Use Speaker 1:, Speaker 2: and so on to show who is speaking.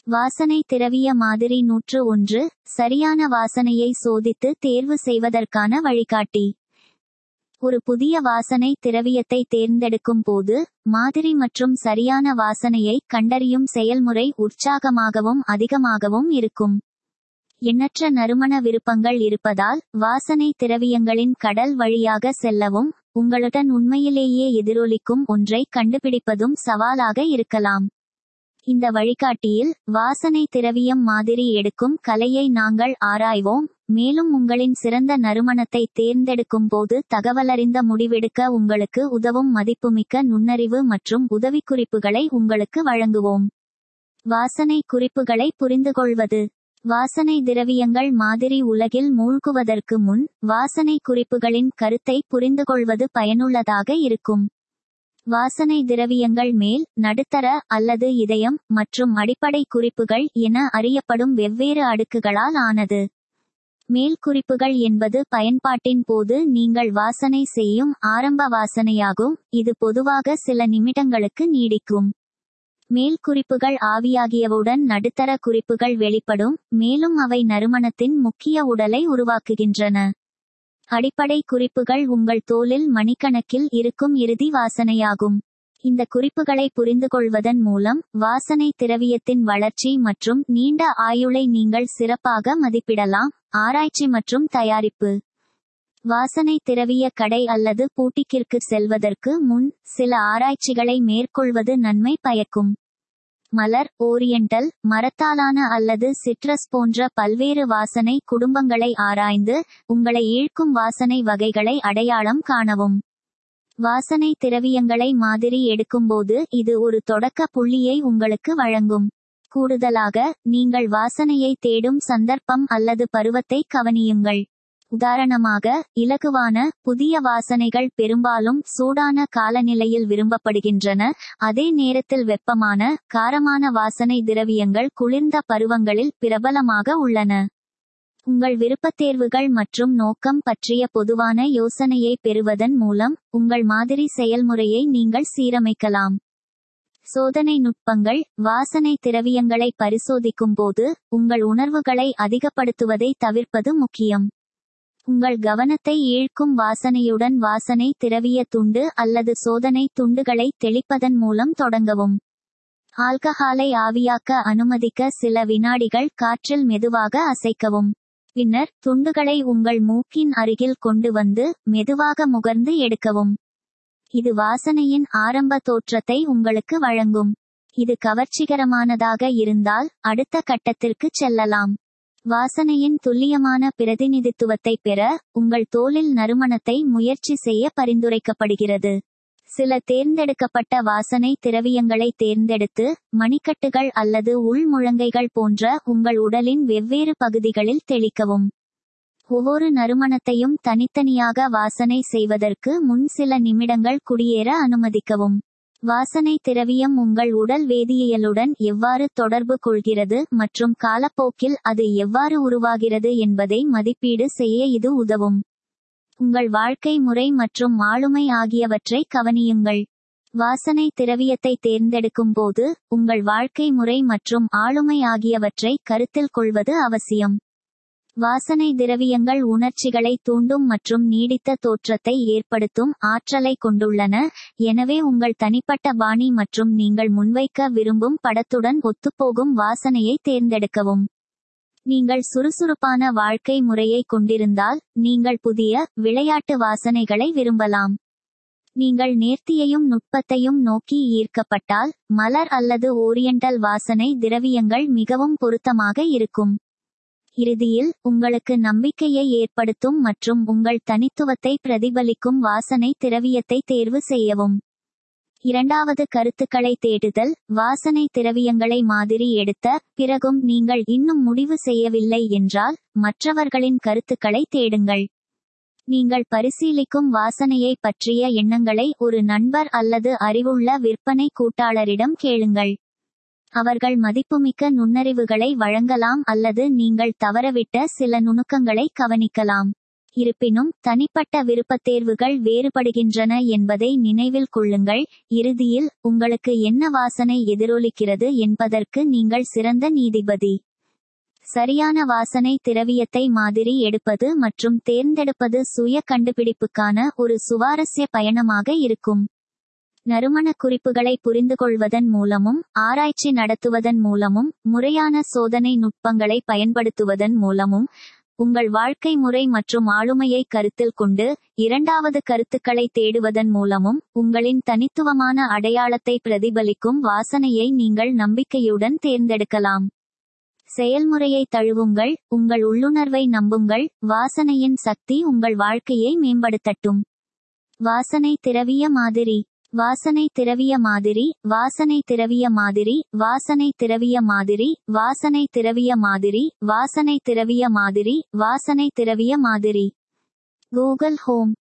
Speaker 1: வாசனை திரவிய மாதிரி நூற்று ஒன்று சரியான வாசனையை சோதித்து தேர்வு செய்வதற்கான வழிகாட்டி ஒரு புதிய வாசனை திரவியத்தை தேர்ந்தெடுக்கும் போது மாதிரி மற்றும் சரியான வாசனையை கண்டறியும் செயல்முறை உற்சாகமாகவும் அதிகமாகவும் இருக்கும் எண்ணற்ற நறுமண விருப்பங்கள் இருப்பதால் வாசனை திரவியங்களின் கடல் வழியாக செல்லவும் உங்களுடன் உண்மையிலேயே எதிரொலிக்கும் ஒன்றை கண்டுபிடிப்பதும் சவாலாக இருக்கலாம் இந்த வழிகாட்டியில் வாசனை திரவியம் மாதிரி எடுக்கும் கலையை நாங்கள் ஆராய்வோம் மேலும் உங்களின் சிறந்த நறுமணத்தை தேர்ந்தெடுக்கும் போது தகவலறிந்த முடிவெடுக்க உங்களுக்கு உதவும் மதிப்புமிக்க நுண்ணறிவு மற்றும் உதவிக்குறிப்புகளை உங்களுக்கு வழங்குவோம் வாசனை குறிப்புகளை புரிந்துகொள்வது வாசனை திரவியங்கள் மாதிரி உலகில் மூழ்குவதற்கு முன் வாசனை குறிப்புகளின் கருத்தை புரிந்துகொள்வது பயனுள்ளதாக இருக்கும் வாசனை திரவியங்கள் மேல் நடுத்தர அல்லது இதயம் மற்றும் அடிப்படை குறிப்புகள் என அறியப்படும் வெவ்வேறு அடுக்குகளால் ஆனது மேல் குறிப்புகள் என்பது பயன்பாட்டின் போது நீங்கள் வாசனை செய்யும் ஆரம்ப வாசனையாகும் இது பொதுவாக சில நிமிடங்களுக்கு நீடிக்கும் மேல் குறிப்புகள் ஆவியாகியவுடன் நடுத்தர குறிப்புகள் வெளிப்படும் மேலும் அவை நறுமணத்தின் முக்கிய உடலை உருவாக்குகின்றன அடிப்படை குறிப்புகள் உங்கள் தோலில் மணிக்கணக்கில் இருக்கும் இறுதி வாசனையாகும் இந்த குறிப்புகளை புரிந்துகொள்வதன் மூலம் வாசனை திரவியத்தின் வளர்ச்சி மற்றும் நீண்ட ஆயுளை நீங்கள் சிறப்பாக மதிப்பிடலாம் ஆராய்ச்சி மற்றும் தயாரிப்பு வாசனை திரவிய கடை அல்லது பூட்டிக்கிற்கு செல்வதற்கு முன் சில ஆராய்ச்சிகளை மேற்கொள்வது நன்மை பயக்கும் மலர் ஓரியண்டல் மரத்தாலான அல்லது சிட்ரஸ் போன்ற பல்வேறு வாசனை குடும்பங்களை ஆராய்ந்து உங்களை ஈழ்க்கும் வாசனை வகைகளை அடையாளம் காணவும் வாசனை திரவியங்களை மாதிரி எடுக்கும்போது இது ஒரு தொடக்க புள்ளியை உங்களுக்கு வழங்கும் கூடுதலாக நீங்கள் வாசனையை தேடும் சந்தர்ப்பம் அல்லது பருவத்தை கவனியுங்கள் உதாரணமாக இலகுவான புதிய வாசனைகள் பெரும்பாலும் சூடான காலநிலையில் விரும்பப்படுகின்றன அதே நேரத்தில் வெப்பமான காரமான வாசனை திரவியங்கள் குளிர்ந்த பருவங்களில் பிரபலமாக உள்ளன உங்கள் விருப்பத்தேர்வுகள் மற்றும் நோக்கம் பற்றிய பொதுவான யோசனையை பெறுவதன் மூலம் உங்கள் மாதிரி செயல்முறையை நீங்கள் சீரமைக்கலாம் சோதனை நுட்பங்கள் வாசனை திரவியங்களை பரிசோதிக்கும் போது உங்கள் உணர்வுகளை அதிகப்படுத்துவதை தவிர்ப்பது முக்கியம் உங்கள் கவனத்தை ஈழ்க்கும் வாசனையுடன் வாசனை திரவிய துண்டு அல்லது சோதனை துண்டுகளை தெளிப்பதன் மூலம் தொடங்கவும் ஆல்கஹாலை ஆவியாக்க அனுமதிக்க சில வினாடிகள் காற்றில் மெதுவாக அசைக்கவும் பின்னர் துண்டுகளை உங்கள் மூக்கின் அருகில் கொண்டு வந்து மெதுவாக முகர்ந்து எடுக்கவும் இது வாசனையின் ஆரம்ப தோற்றத்தை உங்களுக்கு வழங்கும் இது கவர்ச்சிகரமானதாக இருந்தால் அடுத்த கட்டத்திற்கு செல்லலாம் வாசனையின் துல்லியமான பிரதிநிதித்துவத்தை பெற உங்கள் தோலில் நறுமணத்தை முயற்சி செய்ய பரிந்துரைக்கப்படுகிறது சில தேர்ந்தெடுக்கப்பட்ட வாசனை திரவியங்களை தேர்ந்தெடுத்து மணிக்கட்டுகள் அல்லது உள்முழங்கைகள் போன்ற உங்கள் உடலின் வெவ்வேறு பகுதிகளில் தெளிக்கவும் ஒவ்வொரு நறுமணத்தையும் தனித்தனியாக வாசனை செய்வதற்கு முன் சில நிமிடங்கள் குடியேற அனுமதிக்கவும் வாசனை திரவியம் உங்கள் உடல் வேதியியலுடன் எவ்வாறு தொடர்பு கொள்கிறது மற்றும் காலப்போக்கில் அது எவ்வாறு உருவாகிறது என்பதை மதிப்பீடு செய்ய இது உதவும் உங்கள் வாழ்க்கை முறை மற்றும் ஆளுமை ஆகியவற்றை கவனியுங்கள் வாசனை திரவியத்தை தேர்ந்தெடுக்கும் போது உங்கள் வாழ்க்கை முறை மற்றும் ஆளுமை ஆகியவற்றை கருத்தில் கொள்வது அவசியம் வாசனை திரவியங்கள் உணர்ச்சிகளை தூண்டும் மற்றும் நீடித்த தோற்றத்தை ஏற்படுத்தும் ஆற்றலை கொண்டுள்ளன எனவே உங்கள் தனிப்பட்ட பாணி மற்றும் நீங்கள் முன்வைக்க விரும்பும் படத்துடன் ஒத்துப்போகும் வாசனையை தேர்ந்தெடுக்கவும் நீங்கள் சுறுசுறுப்பான வாழ்க்கை முறையை கொண்டிருந்தால் நீங்கள் புதிய விளையாட்டு வாசனைகளை விரும்பலாம் நீங்கள் நேர்த்தியையும் நுட்பத்தையும் நோக்கி ஈர்க்கப்பட்டால் மலர் அல்லது ஓரியண்டல் வாசனை திரவியங்கள் மிகவும் பொருத்தமாக இருக்கும் இறுதியில் உங்களுக்கு நம்பிக்கையை ஏற்படுத்தும் மற்றும் உங்கள் தனித்துவத்தை பிரதிபலிக்கும் வாசனை திரவியத்தை தேர்வு செய்யவும் இரண்டாவது கருத்துக்களை தேடுதல் வாசனை திரவியங்களை மாதிரி எடுத்த பிறகும் நீங்கள் இன்னும் முடிவு செய்யவில்லை என்றால் மற்றவர்களின் கருத்துக்களை தேடுங்கள் நீங்கள் பரிசீலிக்கும் வாசனையை பற்றிய எண்ணங்களை ஒரு நண்பர் அல்லது அறிவுள்ள விற்பனை கூட்டாளரிடம் கேளுங்கள் அவர்கள் மதிப்புமிக்க நுண்ணறிவுகளை வழங்கலாம் அல்லது நீங்கள் தவறவிட்ட சில நுணுக்கங்களை கவனிக்கலாம் இருப்பினும் தனிப்பட்ட விருப்பத்தேர்வுகள் வேறுபடுகின்றன என்பதை நினைவில் கொள்ளுங்கள் இறுதியில் உங்களுக்கு என்ன வாசனை எதிரொலிக்கிறது என்பதற்கு நீங்கள் சிறந்த நீதிபதி சரியான வாசனை திரவியத்தை மாதிரி எடுப்பது மற்றும் தேர்ந்தெடுப்பது சுய கண்டுபிடிப்புக்கான ஒரு சுவாரஸ்ய பயணமாக இருக்கும் நறுமண குறிப்புகளை புரிந்துகொள்வதன் மூலமும் ஆராய்ச்சி நடத்துவதன் மூலமும் முறையான சோதனை நுட்பங்களை பயன்படுத்துவதன் மூலமும் உங்கள் வாழ்க்கை முறை மற்றும் ஆளுமையை கருத்தில் கொண்டு இரண்டாவது கருத்துக்களை தேடுவதன் மூலமும் உங்களின் தனித்துவமான அடையாளத்தை பிரதிபலிக்கும் வாசனையை நீங்கள் நம்பிக்கையுடன் தேர்ந்தெடுக்கலாம் செயல்முறையை தழுவுங்கள் உங்கள் உள்ளுணர்வை நம்புங்கள் வாசனையின் சக்தி உங்கள் வாழ்க்கையை மேம்படுத்தட்டும் வாசனை திரவிய மாதிரி வாசனை திரவிய மாதிரி வாசனை திரவிய மாதிரி வாசனை திரவிய மாதிரி வாசனை திரவிய மாதிரி வாசனை திரவிய மாதிரி வாசனை திரவிய மாதிரி கூகுள் ஹோம்